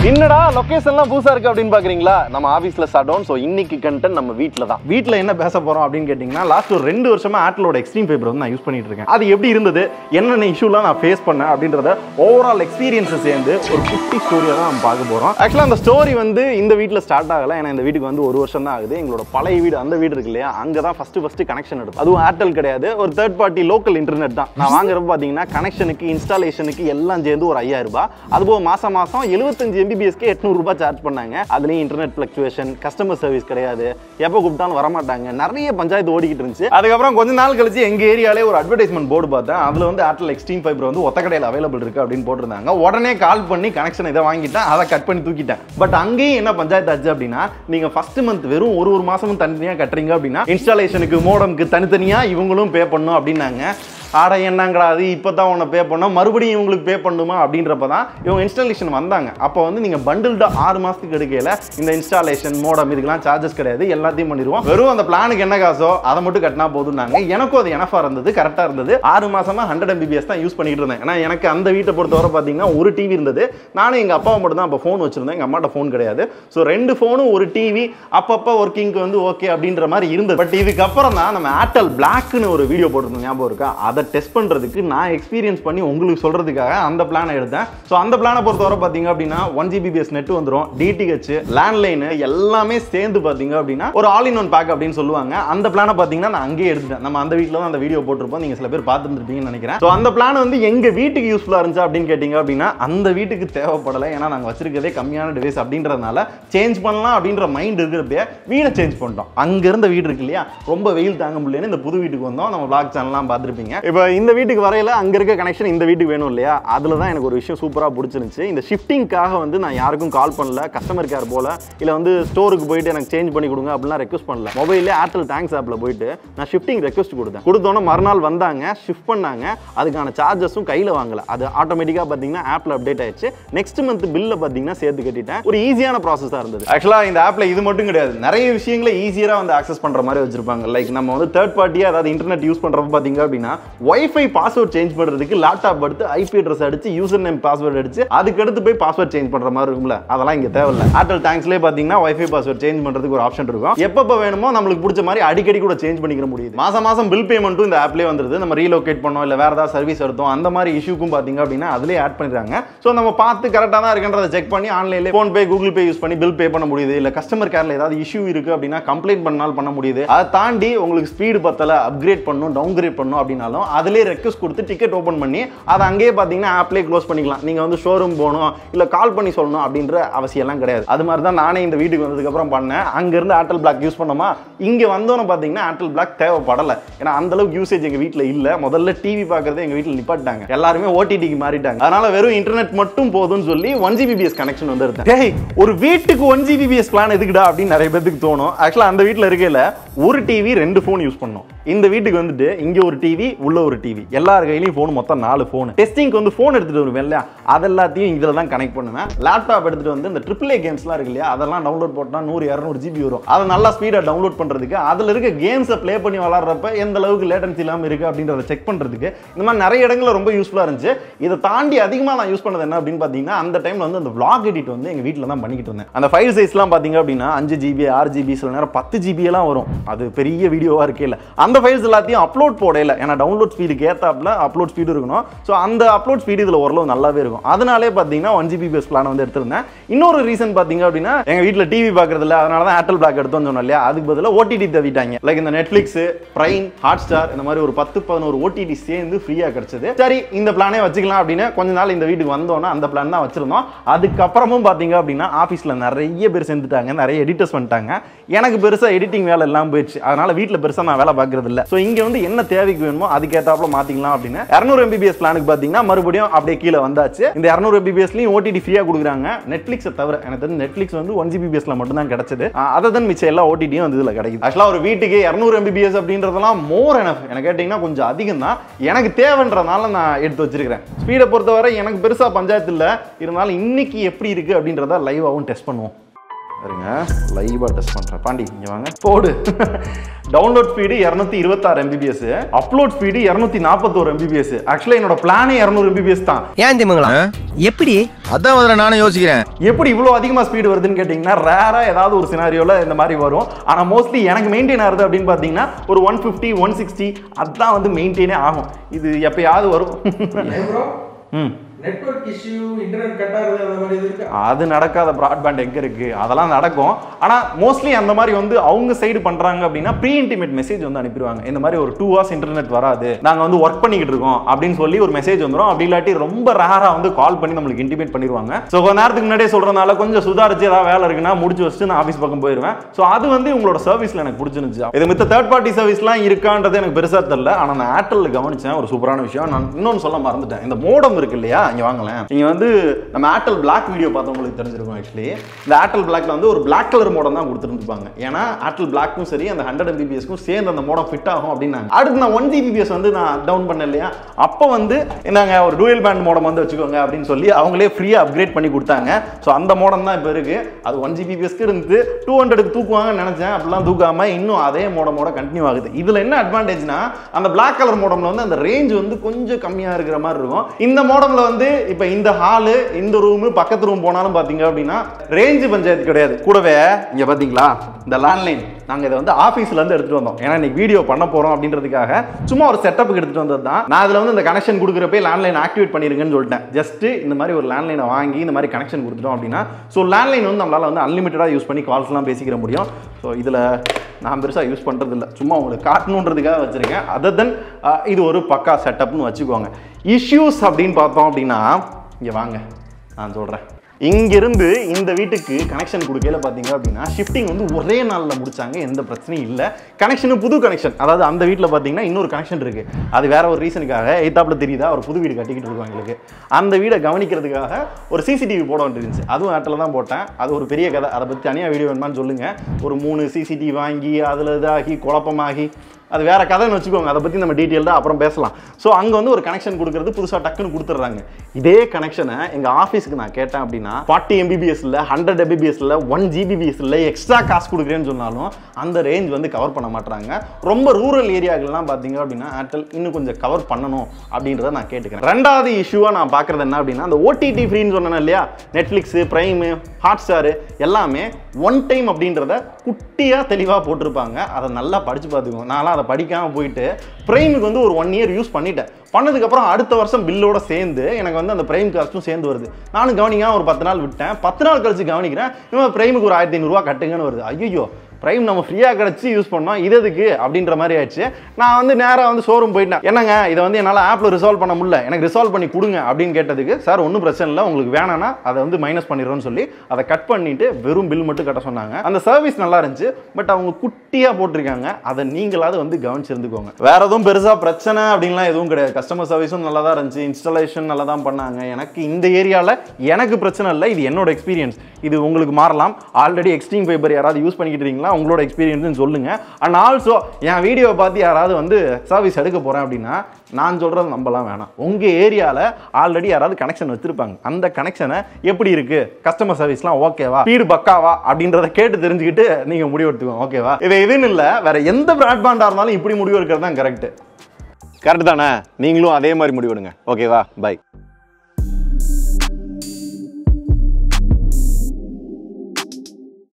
என்னடா லொகேஷன்லாம் புதுசா இருக்கு அப்படின்னு பாக்குறீங்களா நம்ம ஆபீஸ்ல ஸ்டார்ட் டவுன் ஸோ இன்னைக்கு கண்டென்ட் நம்ம வீட்டில் தான் வீட்டில் என்ன பேச போறோம் அப்படின்னு கேட்டிங்கன்னா லாஸ்ட் ஒரு ரெண்டு வருஷமா ஆட்டிலோட எக்ஸ்ட்ரீம் ஃபைபர் வந்து நான் யூஸ் பண்ணிட்டு இருக்கேன் அது எப்படி இருந்தது என்னென்ன இஷ்யூலாம் நான் ஃபேஸ் பண்ணேன் அப்படின்றத ஓவரால் எக்ஸ்பீரியன்ஸை சேர்ந்து ஒரு குட்டி ஸ்டோரியை தான் நம்ம பார்க்க போறோம் ஆக்சுவலாக அந்த ஸ்டோரி வந்து இந்த வீட்டில் ஸ்டார்ட் ஆகல ஏன்னா இந்த வீட்டுக்கு வந்து ஒரு வருஷம் தான் ஆகுது எங்களோட பழைய வீடு அந்த வீடு இருக்கு இல்லையா அங்கே தான் ஃபர்ஸ்ட் ஃபர்ஸ்ட் கனெக்ஷன் எடுத்தோம் அதுவும் ஏர்டெல் கிடையாது ஒரு தேர்ட் பார்ட்டி லோக்கல் இன்டர்நெட் தான் நான் வாங்குறப்ப பார்த்தீங்கன்னா கனெக்ஷனுக்கு இன்ஸ்டாலேஷனுக்கு எல்லாம் சேர்ந்து ஒரு ஐயாயிரம் ரூபாய் அதுபோக மாசம் மாசம் எழுபத்தஞ்சு எம்பிபிஎஸ்க்கு எட்நூறு ரூபாய் சார்ஜ் பண்ணாங்க அதுலயும் இன்டர்நெட் ஃபிளக்சுவேஷன் கஸ்டமர் சர்வீஸ் கிடையாது எப்போ கூப்பிட்டாலும் வரமாட்டாங்க நிறைய பஞ்சாயத்து ஓடிக்கிட்டு இருந்துச்சு அதுக்கப்புறம் கொஞ்ச நாள் கழிச்சு எங்க ஏரியாலே ஒரு அட்வர்டைஸ்மெண்ட் போர்டு பார்த்தேன் அதுல வந்து ஏர்டெல் எக்ஸ்ட்ரீம் ஃபைபர் வந்து ஒத்த கடையில் அவைலபிள் இருக்கு அப்படின்னு போட்டிருந்தாங்க உடனே கால் பண்ணி கனெக்ஷன் இதை வாங்கிட்டேன் அதை கட் பண்ணி தூக்கிட்டேன் பட் அங்கேயும் என்ன பஞ்சாயத்து ஆச்சு அப்படின்னா நீங்க ஃபர்ஸ்ட் மந்த் வெறும் ஒரு ஒரு மாசமும் தனித்தனியா கட்டுறீங்க அப்படின்னா இன்ஸ்டாலேஷனுக்கு மோடம்க்கு தனித்தனியா இவங்களும் பே பண்ணும் அப்படின்னாங்க ஆட என்னங்கடா அது இப்போ தான் உன்னை பே பண்ணோம் மறுபடியும் இவங்களுக்கு பே பண்ணுமா அப்படின்றப்ப தான் இவங்க இன்ஸ்டாலேஷன் வந்தாங்க அப்போ வந்து நீங்கள் பண்டில்டாக ஆறு மாதத்துக்கு எடுக்கையில் இந்த இன்ஸ்டாலேஷன் மோடம் இதுக்கெல்லாம் சார்ஜஸ் கிடையாது எல்லாத்தையும் பண்ணிடுவோம் வெறும் அந்த பிளானுக்கு என்ன காசோ அதை மட்டும் கட்டினா போதும்னாங்க எனக்கும் அது எனஃபாக இருந்தது கரெக்டாக இருந்தது ஆறு மாசமா ஹண்ட்ரட் எம்பிபிஎஸ் தான் யூஸ் பண்ணிட்டு இருந்தேன் ஏன்னா எனக்கு அந்த வீட்டை பொறுத்தவரை பார்த்தீங்கன்னா ஒரு டிவி இருந்தது நானும் எங்கள் அப்பாவை மட்டும் தான் அப்போ ஃபோன் வச்சிருந்தேன் எங்கள் அம்மாட்ட ஃபோன் கிடையாது ஸோ ரெண்டு ஃபோனும் ஒரு டிவி அப்பப்போ ஒர்க்கிங்க்கு வந்து ஓகே அப்படின்ற மாதிரி இருந்தது பட் இதுக்கப்புறம் தான் நம்ம ஏர்டெல் பிளாக்னு ஒரு வீடியோ போட்டிருந்தோம் ஞாபகம் இருக்கா அதை டெஸ்ட் பண்ணுறதுக்கு நான் எக்ஸ்பீரியன்ஸ் பண்ணி உங்களுக்கு சொல்கிறதுக்காக அந்த பிளானை எடுத்தேன் ஸோ அந்த பிளானை பொறுத்தவரை பார்த்தீங்க அப்படின்னா ஒன் ஜிபிபிஎஸ் நெட் வந்துடும் டிடிஹெச் லேண்ட்லைனு எல்லாமே சேர்ந்து பார்த்தீங்க அப்படின்னா ஒரு ஆல் இன் ஒன் பேக் அப்படின்னு சொல்லுவாங்க அந்த பிளானை பார்த்தீங்கன்னா நான் அங்கேயே எடுத்துட்டேன் நம்ம அந்த வீட்டில் தான் அந்த வீடியோ போட்டிருப்போம் நீங்கள் சில பேர் பார்த்துருப்பீங்கன்னு நினைக்கிறேன் ஸோ அந்த பிளான் வந்து எங்கள் வீட்டுக்கு யூஸ்ஃபுல்லாக இருந்துச்சு அப்படின்னு கேட்டிங்க அப்படின்னா அந்த வீட்டுக்கு தேவைப்படலை ஏன்னா நாங்கள் வச்சிருக்கதே கம்மியான டிவைஸ் அப்படின்றதுனால சேஞ்ச் பண்ணலாம் அப்படின்ற மைண்ட் இருக்கிறப்பே வீடை சேஞ்ச் பண்ணிட்டோம் அங்க இருந்த வீடு இருக்கு இல்லையா ரொம்ப வெயில் தாங்க முடியலன்னு இந்த புது வீட்டுக்கு வந்தோம் நம்ம பிளாக் சேனல்லாம் பார்த்துருப்பீங்க இப்போ இந்த வீட்டுக்கு வரையில அங்க இருக்க கனெக்ஷன் இந்த வீட்டுக்கு வேணும் இல்லையா அதுல தான் எனக்கு ஒரு விஷயம் சூப்பராக பிடிச்சிருந்துச்சு இந்த ஷிஃப்டிங்காக வந்து நான் யாருக்கும் கால் பண்ணல கஸ்டமர் கேர் போல இல்லை வந்து ஸ்டோருக்கு போயிட்டு எனக்கு சேஞ்ச் பண்ணி கொடுங்க அப்படிலாம் ரெக்வஸ்ட் பண்ணல மொபைல்லே ஏர்டெல் தேங்க்ஸ் ஆப்பில் போயிட்டு நான் ஷிஃப்டிங் ரெக்வஸ்ட் கொடுத்தேன் கொடுத்தோன்னே மறுநாள் வந்தாங்க ஷிஃப்ட் பண்ணாங்க அதுக்கான சார்ஜஸும் கையில் வாங்கல அது ஆட்டோமேட்டிக்காக பார்த்தீங்கன்னா ஆப்பில் அப்டேட் ஆயிடுச்சு நெக்ஸ்ட் மந்த் பில்லை பார்த்தீங்கன்னா சேர்த்து கட்டிட்டேன் ஒரு ஈஸியான ப்ராசஸாக இருந்தது ஆக்சுவலாக இந்த ஆப்பில் இது மட்டும் கிடையாது நிறைய விஷயங்களை ஈஸியாக வந்து ஆக்சஸ் பண்ணுற மாதிரி வச்சிருப்பாங்க லைக் நம்ம வந்து தேர்ட் பார்ட்டியாக அதாவது இன்டர்நெட் யூஸ் பண்ணுறப்ப பார்த்தீங்க அப்படின்னா ஒய்ஃபை பாஸ்வேர்ட் சேஞ்ச் பண்ணுறதுக்கு லேப்டாப் எடுத்து ஐபி அட்ரஸ் அடிச்சு யூசர் நேம் பாஸ்வேர்ட் அடிச்சு அதுக்கு அடுத்து போய் பாஸ்வேர்ட் சேஞ்ச் பண்ணுற மாதிரி இருக்கும்ல அதெல்லாம் இங்கே தேவையில்ல ஏர்டெல் தேங்க்ஸ்லேயே பார்த்தீங்கன்னா ஒய்ஃபை பாஸ்வேர்ட் சேஞ்ச் பண்ணுறதுக்கு ஒரு ஆப்ஷன் இருக்கும் எப்பப்போ வேணுமோ நம்மளுக்கு பிடிச்ச மாதிரி அடிக்கடி கூட சேஞ்ச் பண்ணிக்கிற முடியுது மாசம் மாசம் பில் பேமெண்ட்டும் இந்த ஆப்லேயே வந்துருது நம்ம ரீலோகேட் பண்ணோம் இல்லை வேற ஏதாவது சர்வீஸ் எடுத்தோம் அந்த மாதிரி இஷ்யூக்கும் பார்த்தீங்க அப்படின்னா அதிலே ஆட் பண்ணிடுறாங்க ஸோ நம்ம பார்த்து கரெக்டாக தான் இருக்குன்றதை செக் பண்ணி ஆன்லைன்லேயே PhonePe Google Pay use பண்ணி பில் பே பண்ண முடியுது இல்லை கஸ்டமர் கேரில் ஏதாவது இஷ்யூ இருக்கு அப்படின்னா கம்ப்ளைண்ட் பண்ணாலும் பண்ண முடியுது அதை தாண்டி உங்களுக்கு ஸ்பீடு பத்தல அப்கிரேட் பண்ணணும் டவுன்கிரேட் பண்ணணும் அப்படின்னாலும் அதிலே ரெக்வஸ்ட் கொடுத்து டிக்கெட் ஓப்பன் பண்ணி அதை அங்கேயே பார்த்தீங்கன்னா ஆப்லேயே க்ளோஸ் பண்ணிக்கலாம் நீங்கள் வந்து ஷோரூம் போகணும் இல்லை கால் பண்ணி சொல்லணும் அப்படின்ற அவசியம்லாம் கிடையாது அது மாதிரி தான் நானே இந்த வீட்டுக்கு வந்ததுக்கப்புறம் பண்ணேன் அங்கேருந்து ஏர்டெல் பிளாக் யூஸ் பண்ணோமா இங்கே வந்தோன்னு பார்த்தீங்கன்னா ஏர்டெல் பிளாக் தேவைப்படலை ஏன்னா அந்த அளவுக்கு யூசேஜ் எங்கள் வீட்டில் இல்லை முதல்ல டிவி பார்க்கறதே எங்கள் வீட்டில் நிப்பாட்டாங்க எல்லாருமே ஓடிடிக்கு மாறிட்டாங்க அதனால வெறும் இன்டர்நெட் மட்டும் போதும்னு சொல்லி ஒன் ஜிபிபிஎஸ் கனெக்ஷன் வந்து எடுத்தேன் டேய் ஒரு வீட்டுக்கு ஒன் ஜிபிபிஎஸ் பிளான் எதுக்குடா அப்படின்னு நிறைய பேருக்கு தோணும் ஆக்சுவலாக அந்த வீட்டில் இருக்கையில் ஒரு டிவி ரெண்டு ஃபோன் யூஸ் பண்ணோம் இந்த வீட்டுக்கு வந்துட்டு இங்க ஒரு டிவி உள்ள ஒரு டிவி எல்லார் கையிலயும் ஃபோன் மொத்தம் நாலு ஃபோன் டெஸ்டிங்க்கு வந்து ஃபோன் எடுத்துட்டு வருவேன் இல்லையா அது எல்லாத்தையும் இதில் தான் கனெக்ட் பண்ணுவேன் லேப்டாப் எடுத்துட்டு வந்து இந்த ட்ரிபிள் ஏ கேம்ஸ்லாம் இருக்கு இல்லையா அதெல்லாம் டவுன்லோட் போட்டால் நூறு இரநூறு ஜிபி வரும் அதை நல்லா ஸ்பீடாக டவுன்லோட் பண்ணுறதுக்கு அதில் இருக்க கேம்ஸை ப்ளே பண்ணி விளாட்றப்ப எந்த அளவுக்கு லேட்டன்சி இல்லாமல் இருக்கு அப்படின்றத செக் பண்ணுறதுக்கு இந்த மாதிரி நிறைய இடங்களில் ரொம்ப யூஸ்ஃபுல்லாக இருந்துச்சு இதை தாண்டி அதிகமாக நான் யூஸ் பண்ணது என்ன அப்படின்னு பார்த்தீங்கன்னா அந்த டைமில் வந்து அந்த vlog எடிட் வந்து எங்கள் வீட்டில் தான் பண்ணிக்கிட்டு இருந்தேன் அந்த ஃபைல் சைஸ்லாம் பார்த்தீங்க அப்படின்னா அஞ்சு ஜிபி ஆறு ஜிபி சில நேரம் பத்து ஜிபி எல்லாம் வரும் அது பெரிய வீடியோவாக இருக்கே அந்த ஃபைல்ஸ் எல்லாத்தையும் அப்லோட் போடையில ஏன்னா டவுன்லோட் ஸ்பீடுக்கு ஏத்தாப்புல அப்லோட் ஸ்பீடு இருக்கணும் ஸோ அந்த அப்லோட் ஸ்பீடு இதில் ஓரளவு நல்லாவே இருக்கும் அதனாலே பார்த்தீங்கன்னா ஒன் ஜிபி பேஸ் பிளான் வந்து எடுத்திருந்தேன் இன்னொரு ரீசன் பார்த்தீங்க அப்படின்னா எங்கள் வீட்டில் டிவி பார்க்கறது இல்லை அதனால தான் ஏர்டெல் பிளாக் எடுத்தோம்னு சொன்னோம் இல்லையா அதுக்கு பதிலாக ஓடிடி தவிட்டாங்க லைக் இந்த நெட்ஃப்ளிக்ஸ் பிரைம் ஹாட் ஸ்டார் இந்த மாதிரி ஒரு பத்து பதினோரு ஓடிடி சேர்ந்து ஃப்ரீயாக கிடைச்சது சரி இந்த பிளானே வச்சுக்கலாம் அப்படின்னு கொஞ்ச நாள் இந்த வீட்டுக்கு வந்தோன்னா அந்த பிளான் தான் வச்சிருந்தோம் அதுக்கப்புறமும் பார்த்தீங்க அப்படின்னா ஆஃபீஸில் நிறைய பேர் சேர்ந்துட்டாங்க நிறைய எடிட்டர்ஸ் வந்துட்டாங்க எனக்கு பெருசாக எடிட்டிங் வேலை எல்லாம் போயிடுச்சு அதனால வீட்டில் பெருசாக நான் வேலை பார்க்கறது இல்லை ஸோ இங்கே வந்து என்ன தேவைக்கு வேணுமோ அதுக்கேற்றாப்புல மாற்றிக்கலாம் அப்படின்னு இரநூறு எம்பிபிஎஸ் பிளானுக்கு பார்த்தீங்கன்னா மறுபடியும் அப்படியே கீழே வந்தாச்சு இந்த இரநூறு எம்பிபிஎஸ்லையும் ஓடிடி ஃப்ரீயாக கொடுக்குறாங்க நெட்ஃப்ளிக்ஸை தவிர எனக்கு தெரிஞ்சு நெட்ஃப்ளிக்ஸ் வந்து ஒன் ஜிபிபிஎஸ்ல மட்டும் தான் கிடைச்சது அதை தான் மிச்சம் எல்லா ஓடிடியும் வந்து இதில் கிடைக்குது ஆக்சுவலாக ஒரு வீட்டுக்கு இரநூறு எம்பிபிஎஸ் அப்படின்றதெல்லாம் மோர் எனஃப் எனக்கு கேட்டிங்கன்னா கொஞ்சம் அதிகம் தான் எனக்கு தேவைன்றதுனால நான் எடுத்து வச்சிருக்கிறேன் ஸ்பீடை பொறுத்தவரை எனக்கு பெருசாக பஞ்சாயத்து இல்லை இருந்தாலும் இன்னைக்கு எப்படி இருக்குது அப்படின்றத லைவாகவும் டெஸ்ட் பண்ணுவோம் இருங்க லைவாக டெஸ்ட் பண்ணுறேன் பாண்டி இங்கே வாங்க போடு டவுன்லோட் ஸ்பீடு இரநூத்தி இருபத்தாறு எம்பிபிஎஸ் அப்லோட் ஸ்பீடு இரநூத்தி நாற்பத்தோரு எம்பிபிஎஸ் ஆக்சுவலாக என்னோட பிளானே இரநூறு எம்பிபிஎஸ் தான் ஏன் திமுங்களா எப்படி அதான் முதல்ல நானும் யோசிக்கிறேன் எப்படி இவ்வளோ அதிகமாக ஸ்பீடு வருதுன்னு கேட்டிங்கன்னா ரேராக ஏதாவது ஒரு சினாரியோவில் இந்த மாதிரி வரும் ஆனால் மோஸ்ட்லி எனக்கு மெயின்டைன் ஆகுது அப்படின்னு பார்த்தீங்கன்னா ஒரு ஒன் ஃபிஃப்டி ஒன் சிக்ஸ்டி அதுதான் வந்து மெயின்டைனே ஆகும் இது எப்பயாவது வரும் ப்ரோ ம் நெட்வொர்க் இஷ்யூ இன்டர்நெட் கட் ஆகுது அந்த மாதிரி இது இருக்கு அது நடக்காத ப்ராட்பேண்ட் எங்க இருக்கு அதெல்லாம் நடக்கும் ஆனா மோஸ்ட்லி அந்த மாதிரி வந்து அவங்க சைடு பண்றாங்க அப்படின்னா ப்ரீ இன்டிமேட் மெசேஜ் வந்து அனுப்பிடுவாங்க இந்த மாதிரி ஒரு டூ ஹவர்ஸ் இன்டர்நெட் வராது நாங்க வந்து ஒர்க் பண்ணிக்கிட்டு இருக்கோம் அப்படின்னு சொல்லி ஒரு மெசேஜ் வந்துடும் அப்படி இல்லாட்டி ரொம்ப ரேரா வந்து கால் பண்ணி நம்மளுக்கு இன்டிமேட் பண்ணிடுவாங்க ஸோ கொஞ்ச நேரத்துக்கு முன்னாடியே சொல்றதுனால கொஞ்சம் சுதாரிச்சு ஏதாவது வேலை இருக்குன்னா முடிச்சு வச்சுட்டு நான் ஆஃபீஸ் பக்கம் போயிருவேன் ஸோ அது வந்து உங்களோட சர்வீஸ்ல எனக்கு பிடிச்சிருந்துச்சு இது மித்த தேர்ட் பார்ட்டி சர்வீஸ்லாம் இருக்கான்றது எனக்கு பெருசா தெரியல ஆனா நான் ஏர்டெல்ல கவனிச்சேன் ஒரு சூப்பரான விஷயம் நான் இன்னொன்னு சொல்ல மறந்துட்டேன் இந்த மோடம் இருக்கு இல்லையா இங்க வாங்கலேன் நீங்க வந்து நம்ம ஏர்டெல் பிளாக் வீடியோ பார்த்தவங்களுக்கு தெரிஞ்சிருக்கும் ஆக்சுவலி இந்த ஏர்டெல் பிளாக்ல வந்து ஒரு பிளாக் கலர் மோடம் தான் கொடுத்துருந்துருப்பாங்க ஏன்னா ஏர்டெல் பிளாக்கும் சரி அந்த ஹண்ட்ரட் எம்பிபிஎஸ்க்கும் சேர்ந்து அந்த மோடம் ஃபிட் ஆகும் அப்படின்னாங்க அடுத்து நான் ஒன் ஜிபிபிஎஸ் வந்து நான் டவுன் பண்ணேன் இல்லையா அப்போ வந்து என்னங்க ஒரு டூயல் பேண்ட் மோடம் வந்து வச்சுக்கோங்க அப்படின்னு சொல்லி அவங்களே ஃப்ரீயாக அப்கிரேட் பண்ணி கொடுத்தாங்க ஸோ அந்த மோடம் தான் இப்போ இருக்கு அது ஒன் ஜிபிபிஎஸ்க்கு இருந்து டூ ஹண்ட்ரடுக்கு தூக்குவாங்கன்னு நினைச்சேன் அப்படிலாம் தூக்காம இன்னும் அதே மோடமோட கண்டினியூ ஆகுது இதுல என்ன அட்வான்டேஜ்னா அந்த பிளாக் கலர் மோடம்ல வந்து அந்த ரேஞ்ச் வந்து கொஞ்சம் கம்மியா இருக்கிற மாதிரி இருக்கும் இந்த மோடம்ல வந்து இப்போ இந்த ஹாலு இந்த ரூமு பக்கத்து ரூம் போனாலும் பாத்தீங்க அப்படின்னா ரேஞ்சு பஞ்சாயத்து கிடையாது கூடவே இங்க பாத்தீங்களா இந்த லேண்ட்லைன் நாங்க இதை வந்து ஆஃபீஸ்ல இருந்து எடுத்துட்டு வந்தோம் ஏன்னா இன்னைக்கு வீடியோ பண்ண போறோம் அப்படின்றதுக்காக சும்மா ஒரு செட்டப்புக்கு எடுத்துட்டு வந்தது தான் நான் இதுல வந்து இந்த கனெக்ஷன் கொடுக்குறப்ப லேண்ட்லைன் ஆக்டிவேட் பண்ணிருங்கன்னு சொல்லிட்டேன் ஜஸ்ட் இந்த மாதிரி ஒரு லேண்ட்லைனை வாங்கி இந்த மாதிரி கனெக்ஷன் கொடுத்துட்டோம் அப்படின்னா ஸோ லேண்ட்லைன் வந்து நம்மளால வந்து அன்லிமிட்டடாக யூஸ் பண்ணி கால்ஸ்லாம் பேசிக்கிற முடியும் ஸோ இதில் நான் பெருசாக யூஸ் பண்ணுறது இல்லை சும்மா உங்களுக்கு காட்டணுன்றதுக்காக வச்சுருக்கேன் அதர் தென் இது ஒரு பக்கா செட்டப்னு வச்சுக்கோங்க இஷ்யூஸ் அப்படின்னு பார்த்தோம் அப்படின்னா இங்கே வாங்க நான் சொல்கிறேன் இங்கிருந்து இந்த வீட்டுக்கு கனெக்ஷன் கொடுக்கல பார்த்தீங்க அப்படின்னா ஷிஃப்டிங் வந்து ஒரே நாளில் முடிச்சாங்க எந்த பிரச்சனையும் இல்லை கனெக்ஷனும் புது கனெக்ஷன் அதாவது அந்த வீட்டில் பார்த்தீங்கன்னா இன்னொரு கனெக்ஷன் இருக்கு அது வேற ஒரு ரீசனுக்காக எய்தாப்புல தெரியுதா ஒரு புது வீடு கட்டிக்கிட்டு இருக்காங்க எங்களுக்கு அந்த வீடை கவனிக்கிறதுக்காக ஒரு சிசிடிவி போட வேண்டியிருந்துச்சு அதுவும் ஆட்டில் தான் போட்டேன் அது ஒரு பெரிய கதை அதை பற்றி தனியாக வீடியோ வேணுமான்னு சொல்லுங்க ஒரு மூணு சிசிடிவி வாங்கி அதில் இதாகி குழப்பமாகி அது வேற கதைன்னு வச்சுக்கோங்க அதை பற்றி நம்ம டீட்டெயில்டாக அப்புறம் பேசலாம் ஸோ அங்கே வந்து ஒரு கனெக்ஷன் கொடுக்கறது புதுசாக டக்குன்னு கொடுத்துட்றாங்க இதே கனெக்ஷனை எங்கள் ஆஃபீஸுக்கு நான் கேட்டேன் அப்படின்னா ஃபார்ட்டி எம்பிபிஎஸ் இல்லை ஹண்ட்ரட் எம்பிபிஎஸ் இல்லை ஒன் ஜிபிபிஎஸ் இல்லை எக்ஸ்ட்ரா காசு கொடுக்குறேன்னு சொன்னாலும் அந்த ரேஞ்ச் வந்து கவர் பண்ண மாட்டாங்க ரொம்ப ரூரல் ஏரியாக்கள்லாம் பார்த்தீங்க அப்படின்னா ஏர்டெல் இன்னும் கொஞ்சம் கவர் பண்ணணும் அப்படின்றத நான் கேட்டுக்கிறேன் ரெண்டாவது இஷ்யூவாக நான் பார்க்குறது என்ன அப்படின்னா அந்த ஓடிடி ஃப்ரீன்னு சொன்னேன் இல்லையா நெட்ஃப்ளிக்ஸு ப்ரைமு ஹாட் ஸ்டாரு எல்லாமே ஒன் டைம் அப்படின்றத குட்டியாக தெளிவாக போட்டிருப்பாங்க அதை நல்லா படித்து பார்த்துக்கோங்க நான்லாம் அதை படிக்காமல் போயிட்டு ப்ரைமுக்கு வந்து ஒரு ஒன் இயர் யூஸ் பண்ணிட்டேன் பண்ணதுக்கப்புறம் அடுத்த வருஷம் பில்லோட சேர்ந்து எனக்கு வந்து அந்த பிரைம் காஸ்ட்டும் சேர்ந்து வருது நானும் கவனிக்காம ஒரு பத்து நாள் விட்டேன் பத்து நாள் கழிச்சு கவனிக்கிறேன் இவன் பிரைமுக்கு ஒரு ஆயிரத்தி ஐநூறுரூவா கட்டுங்கன்னு வருது ஐயோ பிரைம் நம்ம ஃப்ரீயாக கிடச்சி யூஸ் பண்ணோம் இது எதுக்கு அப்படின்ற மாதிரி ஆயிடுச்சு நான் வந்து நேராக வந்து ஷோரூம் போயிட்டேன் என்னங்க இதை வந்து என்னால் ஆப்பில் ரிசால்வ் பண்ண முடியல எனக்கு ரிசால்வ் பண்ணி கொடுங்க அப்படின்னு கேட்டதுக்கு சார் ஒன்றும் பிரச்சனை இல்லை உங்களுக்கு வேணாம்னா அதை வந்து மைனஸ் பண்ணிடுறோம்னு சொல்லி அதை கட் பண்ணிட்டு வெறும் பில் மட்டும் கட்ட சொன்னாங்க அந்த சர்வீஸ் நல்லா இருந்துச்சு பட் அவங்க குட்டியாக போட்டிருக்காங்க அதை நீங்களாவது வந்து கவனிச்சிருந்துக்கோங்க வேற எதுவும் பெருசாக பிரச்சனை அப்படின்லாம் எதுவும் கிடையாது கஸ்டமர் சர்வீஸும் நல்லா தான் இருந்துச்சு இன்ஸ்டாலேஷன் நல்லா தான் பண்ணாங்க எனக்கு இந்த ஏரியாவில் எனக்கு பிரச்சனை இல்லை இது என்னோட எக்ஸ்பீரியன்ஸ் இது உங்களுக்கு மாறலாம் ஆல்ரெடி எக்ஸ்ட்ரீம் ஃபைபர் யாராவது யூஸ் பண்ணிக்கிட்டு இருக்கீங்களா உங்களோட எக்ஸ்பீரியன்ஸ்னு சொல்லுங்க அண்ட் ஆல்சோ என் வீடியோவை பார்த்து யாராவது வந்து சர்வீஸ் எடுக்க போகிறேன் அப்படின்னா நான் சொல்கிறது நம்பலாம் வேணாம் உங்கள் ஏரியாவில் ஆல்ரெடி யாராவது கனெக்ஷன் வச்சுருப்பாங்க அந்த கனெக்ஷனை எப்படி இருக்குது கஸ்டமர் சர்வீஸ்லாம் ஓகேவா ஸ்பீடு பக்காவா அப்படின்றத கேட்டு தெரிஞ்சுக்கிட்டு நீங்கள் முடிவு எடுத்துக்கோங்க ஓகேவா இது இதுன்னு இல்லை வேற எந்த பிராட்பேண்டாக இருந்தாலும் இப்படி முடிவு எடுக்கிறது தான் கரெக்ட் கரெக்ட் தானே நீங்களும் அதே மாதிரி முடிவெடுங்க ஓகேவா பை